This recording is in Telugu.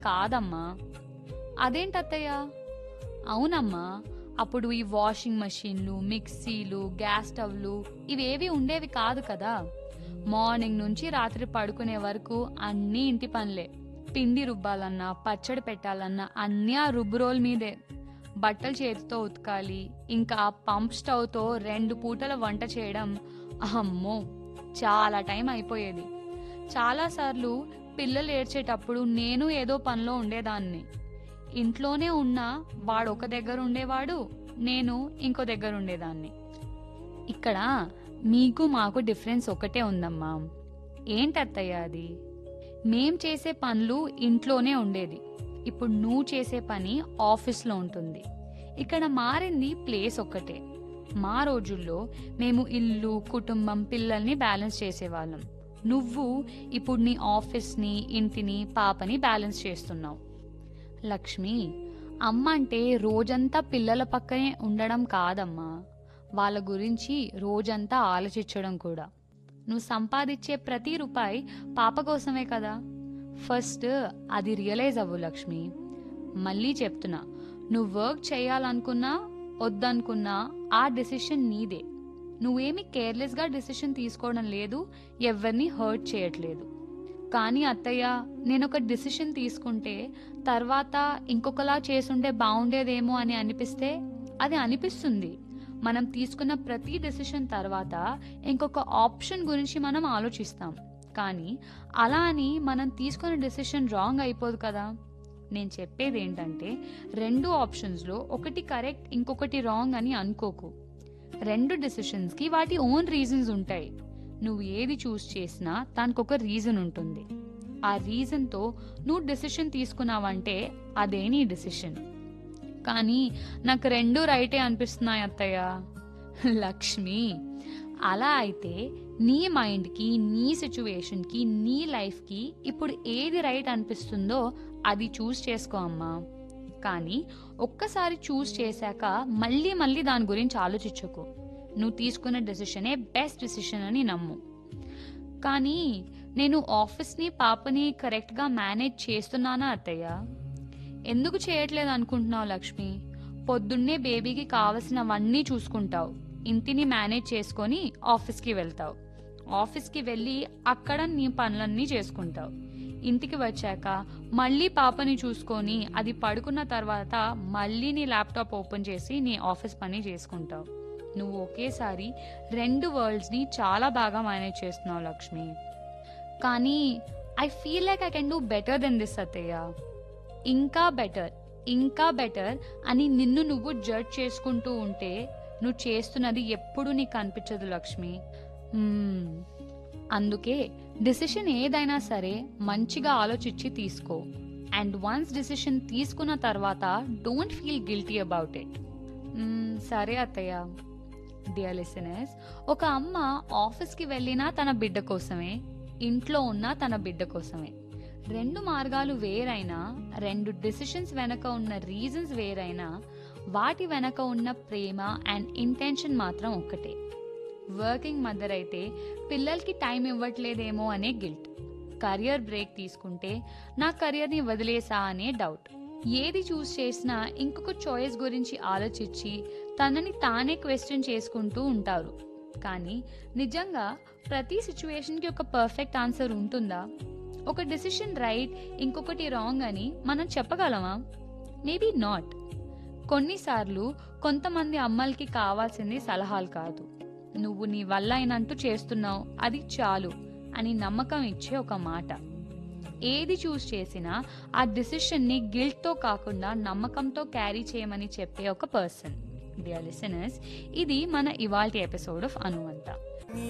కాదమ్మా అదేంటత్తయ్య అవునమ్మా అప్పుడు ఈ వాషింగ్ మషీన్లు మిక్సీలు గ్యాస్ స్టవ్లు ఇవేవి ఉండేవి కాదు కదా మార్నింగ్ నుంచి రాత్రి పడుకునే వరకు అన్నీ ఇంటి పనులే పిండి రుబ్బాలన్నా పచ్చడి పెట్టాలన్నా అన్నీ ఆ రుబ్బు రోల్ మీదే బట్టలు చేతితో ఉతకాలి ఇంకా ఆ పంప్ స్టవ్తో రెండు పూటల వంట చేయడం అమ్మో చాలా టైం అయిపోయేది చాలాసార్లు పిల్లలు ఏడ్చేటప్పుడు నేను ఏదో పనిలో ఉండేదాన్ని ఇంట్లోనే ఉన్నా వాడు ఒక దగ్గర ఉండేవాడు నేను ఇంకో దగ్గర ఉండేదాన్ని ఇక్కడ మీకు మాకు డిఫరెన్స్ ఒకటే ఉందమ్మా ఏంటత్తయ్య అది మేం చేసే పనులు ఇంట్లోనే ఉండేది ఇప్పుడు నువ్వు చేసే పని ఆఫీస్లో ఉంటుంది ఇక్కడ మారింది ప్లేస్ ఒక్కటే మా రోజుల్లో మేము ఇల్లు కుటుంబం పిల్లల్ని బ్యాలెన్స్ చేసేవాళ్ళం నువ్వు ఇప్పుడు నీ ఆఫీస్ని ఇంటిని పాపని బ్యాలెన్స్ చేస్తున్నావు లక్ష్మి అమ్మ అంటే రోజంతా పిల్లల పక్కనే ఉండడం కాదమ్మా వాళ్ళ గురించి రోజంతా ఆలోచించడం కూడా నువ్వు సంపాదించే ప్రతి రూపాయి పాప కోసమే కదా ఫస్ట్ అది రియలైజ్ అవ్వు లక్ష్మి మళ్ళీ చెప్తున్నా నువ్వు వర్క్ చేయాలనుకున్నా వద్దనుకున్నా ఆ డెసిషన్ నీదే నువ్వేమి కేర్లెస్గా డెసిషన్ తీసుకోవడం లేదు ఎవరిని హర్ట్ చేయట్లేదు కానీ అత్తయ్య నేను ఒక డెసిషన్ తీసుకుంటే తర్వాత ఇంకొకలా చేసుంటే బాగుండేదేమో అని అనిపిస్తే అది అనిపిస్తుంది మనం తీసుకున్న ప్రతి డెసిషన్ తర్వాత ఇంకొక ఆప్షన్ గురించి మనం ఆలోచిస్తాం కానీ అలా అని మనం తీసుకున్న డెసిషన్ రాంగ్ అయిపోదు కదా నేను చెప్పేది ఏంటంటే రెండు ఆప్షన్స్లో ఒకటి కరెక్ట్ ఇంకొకటి రాంగ్ అని అనుకోకు రెండు డెసిషన్స్కి వాటి ఓన్ రీజన్స్ ఉంటాయి నువ్వు ఏది చూస్ చేసినా దానికి ఒక రీజన్ ఉంటుంది ఆ రీజన్తో నువ్వు డెసిషన్ తీసుకున్నావంటే అదే నీ డెసిషన్ కానీ నాకు రెండు రైటే అనిపిస్తున్నాయి అత్తయ్య లక్ష్మి అలా అయితే నీ మైండ్కి నీ సిచ్యువేషన్కి నీ లైఫ్కి ఇప్పుడు ఏది రైట్ అనిపిస్తుందో అది చూస్ చేసుకో అమ్మా కానీ ఒక్కసారి చూస్ చేశాక మళ్ళీ మళ్ళీ దాని గురించి ఆలోచించకు నువ్వు తీసుకున్న డెసిషనే బెస్ట్ డెసిషన్ అని నమ్ము కానీ నేను ఆఫీస్ని పాపని కరెక్ట్గా మేనేజ్ చేస్తున్నానా అత్తయ్య ఎందుకు చేయట్లేదు అనుకుంటున్నావు లక్ష్మి పొద్దున్నే బేబీకి కావలసినవన్నీ చూసుకుంటావు ఇంటిని మేనేజ్ చేసుకొని ఆఫీస్కి వెళ్తావు ఆఫీస్కి వెళ్ళి అక్కడ నీ పనులన్నీ చేసుకుంటావు ఇంటికి వచ్చాక మళ్ళీ పాపని చూసుకొని అది పడుకున్న తర్వాత మళ్ళీ నీ ల్యాప్టాప్ ఓపెన్ చేసి నీ ఆఫీస్ పని చేసుకుంటావు నువ్వు ఒకేసారి రెండు వరల్డ్స్ని చాలా బాగా మేనేజ్ చేస్తున్నావు లక్ష్మి కానీ I feel like I can do better than this అత్తయ్య ఇంకా బెటర్ ఇంకా బెటర్ అని నిన్ను నువ్వు జడ్జ్ చేసుకుంటూ ఉంటే నువ్వు చేస్తున్నది ఎప్పుడు నీకు అనిపించదు లక్ష్మి మ్మ్. అందుకే డిసిషన్ ఏదైనా సరే మంచిగా ఆలోచించి తీసుకో అండ్ వన్స్ డిసిషన్ తీసుకున్న తర్వాత don't feel guilty about it సరే అత్తయ్య డియర్ లిసనర్స్ ఒక అమ్మ ఆఫీస్కి వెళ్ళినా తన బిడ్డ కోసమే ఇంట్లో ఉన్నా తన బిడ్డ కోసమే రెండు మార్గాలు వేరైనా రెండు డిసిషన్స్ వెనక ఉన్న రీజన్స్ వేరైనా వాటి వెనక ఉన్న ప్రేమ అండ్ ఇంటెన్షన్ మాత్రం ఒక్కటే వర్కింగ్ మదర్ అయితే పిల్లలకి టైం ఇవ్వట్లేదేమో అనే గిల్ట్ కరియర్ బ్రేక్ తీసుకుంటే నా కెరియర్ని వదిలేసా అనే డౌట్ ఏది చూస్ చేసినా ఇంకొక చాయిస్ గురించి ఆలోచించి తనని తానే క్వశ్చన్ చేసుకుంటూ ఉంటారు కానీ నిజంగా ప్రతి సిచ్యువేషన్కి ఒక పర్ఫెక్ట్ ఆన్సర్ ఉంటుందా ఒక డెసిషన్ రైట్ ఇంకొకటి రాంగ్ అని మనం చెప్పగలమా మేబీ నాట్ కొన్నిసార్లు కొంతమంది అమ్మలకి కావాల్సింది సలహాలు కాదు నువ్వు నీ వల్ల అయినంటూ చేస్తున్నావు అది చాలు అని నమ్మకం ఇచ్చే ఒక మాట ఏది చూస్ చేసినా ఆ డిసిషన్ని గిల్ట్తో కాకుండా నమ్మకంతో క్యారీ చేయమని చెప్పే ఒక పర్సన్ డియర్ లిసనర్స్ ఇది మన ఇవాల్టి ఎపిసోడ్ ఆఫ్ అనువంత